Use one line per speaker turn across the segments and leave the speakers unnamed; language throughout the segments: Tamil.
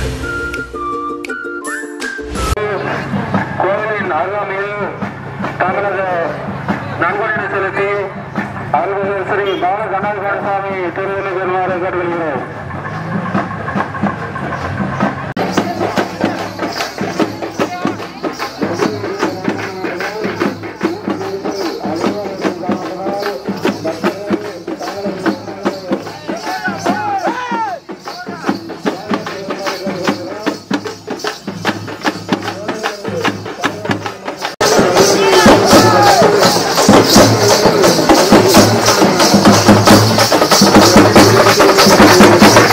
கோவிலின் அருகாமையில் தங்களது நன்கொடை செலுத்தி அருள்மிகு ஸ்ரீ பால கண்ணாபிகார சுவாமி திருவிழா பெறுமாறு கேட்டுக்கொள்கிறோம்
Thank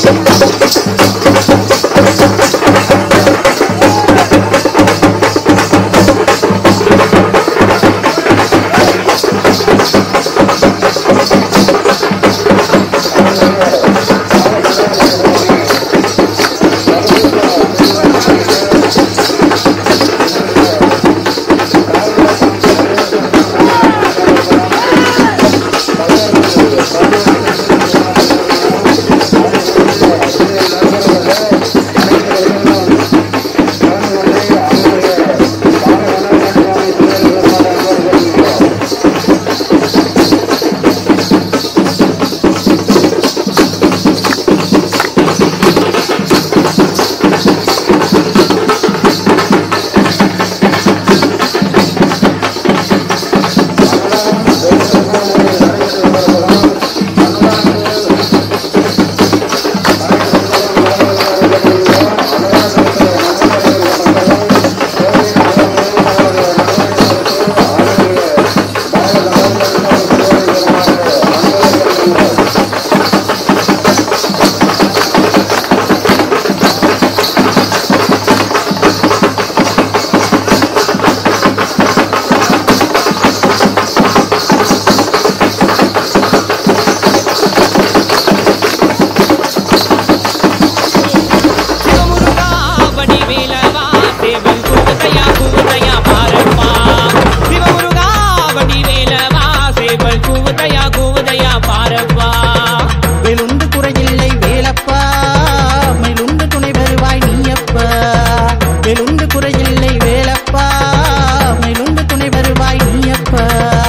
சிவமுருகா வடிவேலவா சேவல் கூவதையா கூவதையா பாரப்பா சிவமுருகா வடிவேலவா சேவல் கூவதையா கூவதையா பாரப்பா
வெளுண்டு குறையில்லை வேலப்பா மயிலுண்டு துணை வருவாய் நீயப்பா வெளுண்டு குறையில்லை வேலப்பா மயிலுண்டு துணை வருவாய் நீயப்பா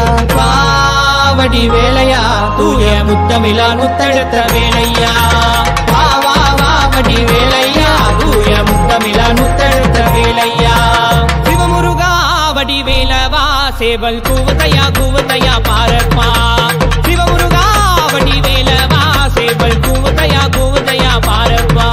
வாவடி வேலையா தூய முத்தமிழா முத்தெடுத்த வேலையா வா வா வாவடி வேலையா தூய முத்தமிழா முத்தெடுத்த வேலையா சிவமுருகா வடி வேலவா சேவல் கூவதையா கூவதையா பாரப்பா சிவமுருகா வடி வேலவா சேவல் கூவதையா கூவதையா பாரப்பா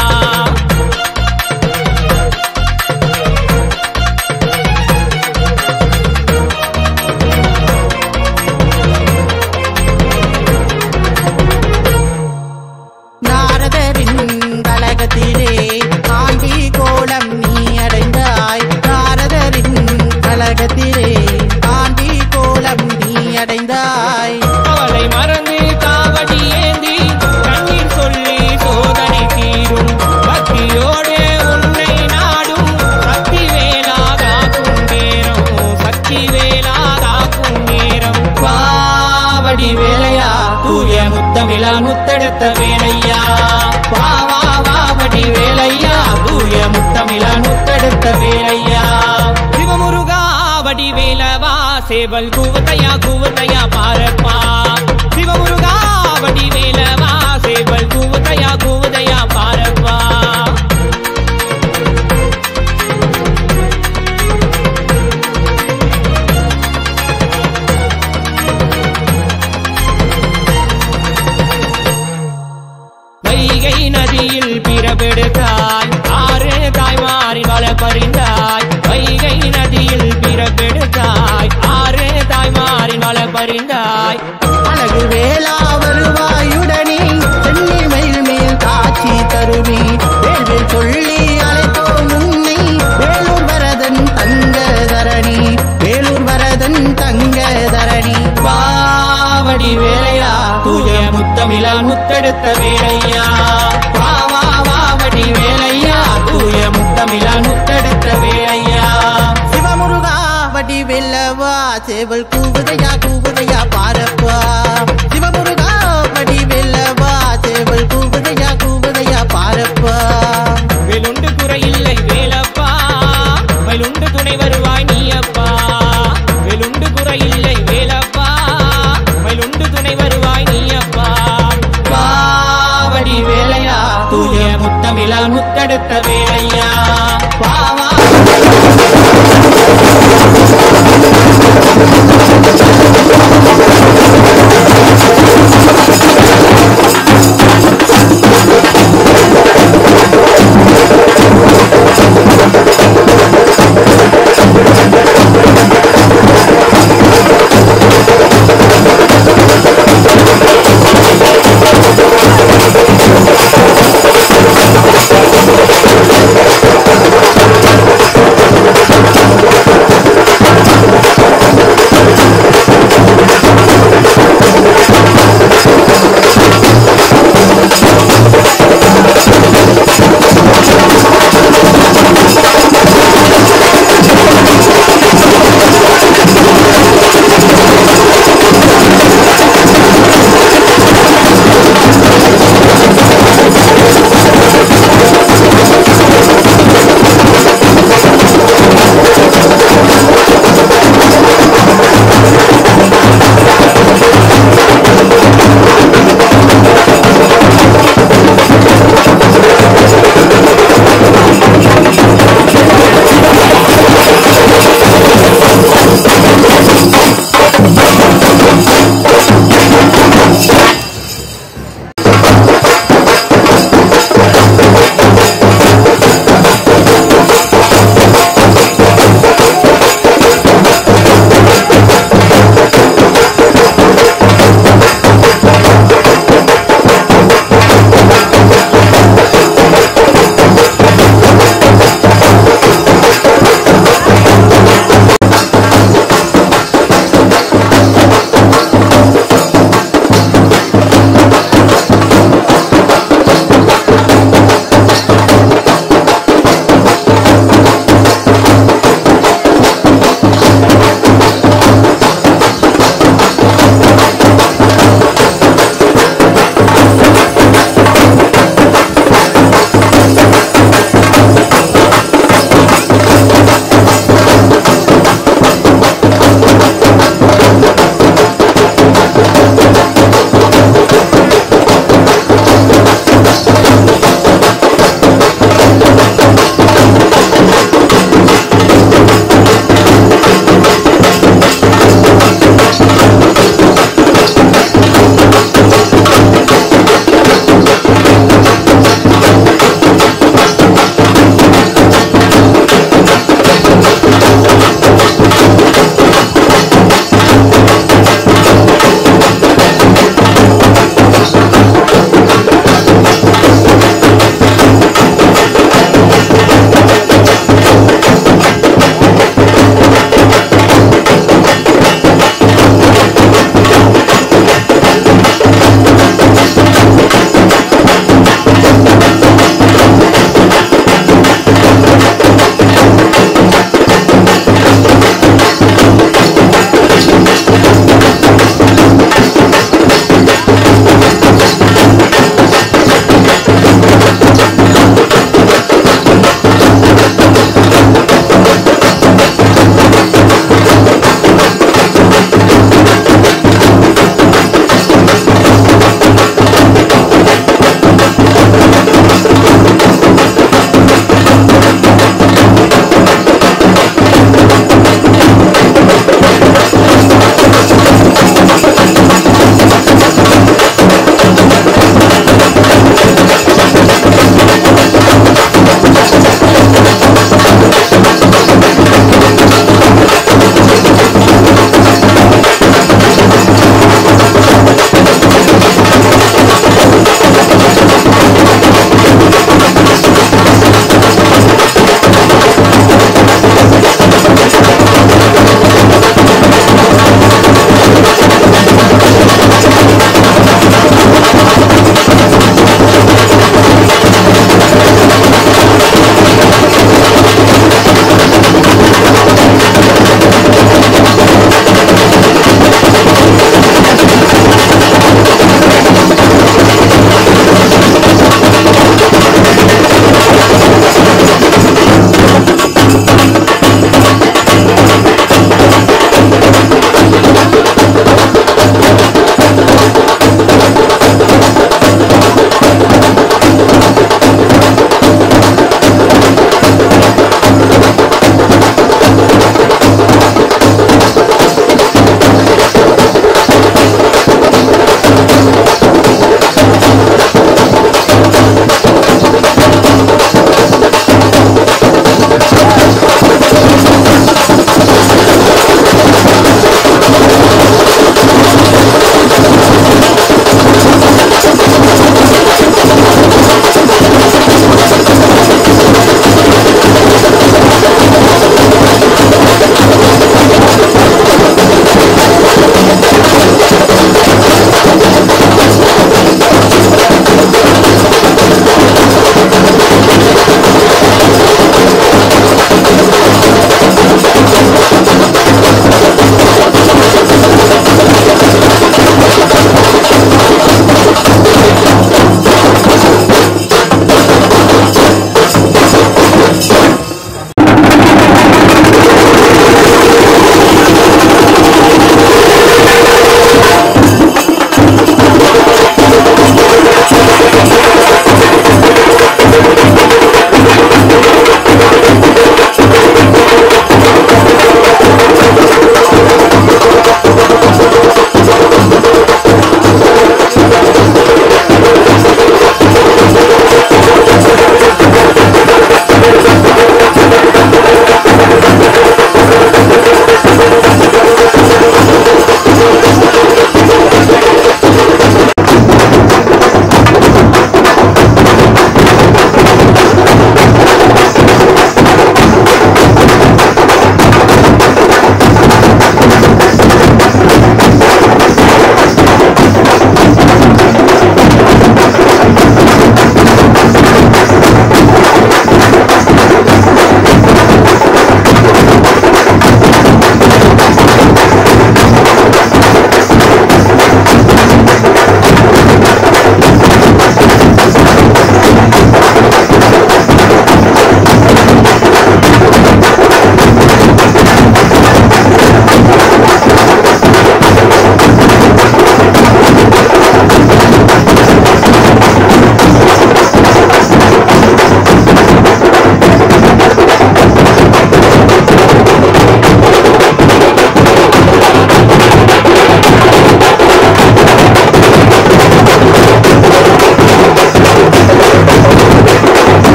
நாரதரின் கலகத்திலே ஆண்டி கோலம் நீ அடைந்தாய் நாரதரின் கலகத்திலே ஆண்டி கோலம் நீ அடைந்தாய்
அவளை மறந்து காவடி ஏந்தி கண்ணீர் சொல்லி சோதனை தீரும் பக்தியோடு உன்னை நாடும் சக்தி வேலாகாக்கும் நேரம் சக்தி வேலாகாக்கும் நேரம் பாவடி வேலையா தூய முத்தமிழா முத்தெடுத்த வேலையா வா வா வாவடி வேலையா தூய முத்தமிழா முத்தெடுத்த வேலையா சிவமுருகா வடி வேலவா சேவல் கூவத்தையா கூவத்தையா பாரப்பா சிவமுருகா வடி வேலவா சேவல் கூவத்தையா கூவதையா பாரப்பா வைகை நதியில் பிறப்பெடுத்தாய் ஆறு தாய்மாரி வள பறிந்தாய் வைகை நதியில் பிறப்பெடுத்தாய் ஆறு தாய்மாரி வள பறிந்தாய்
அழகு வேளா வருவாயுடனே சென்னி மயில் மேல் காட்சி தருமே வேள்வேல் சொல்லி அழைத்தோம் உன்னை வேலூர் வரதன் தங்க தரணி வேலூர் வரதன் தங்க தரணி
பாவடி வேலையா தூய முத்தமிழா முத்தெடுத்த வேலையா வா வா வாவடி வேலையா தூய முத்தமிழா முத்தெடுத்த வேலையா
சிவமுருகா வடி வெல்லவா சேவல் கூவுதையா கூவுதையா பாரப்பா சிவமுருகா வடி வெல்லவா சேவல் கூவுதையா கூவுதையா பாரப்பா
வேலுண்டு குறையில்லை வேலப்பா மயிலுண்டு துணை வருவாய் நீயப்பா வேலுண்டு குறையில்லை வேலப்பா மயிலுண்டு துணை வருவாய் நீயப்பா பாவடி வேலையா தூய முத்தமிழா முத்தெடுத்த வேலையா பாவா
சிவமுருகா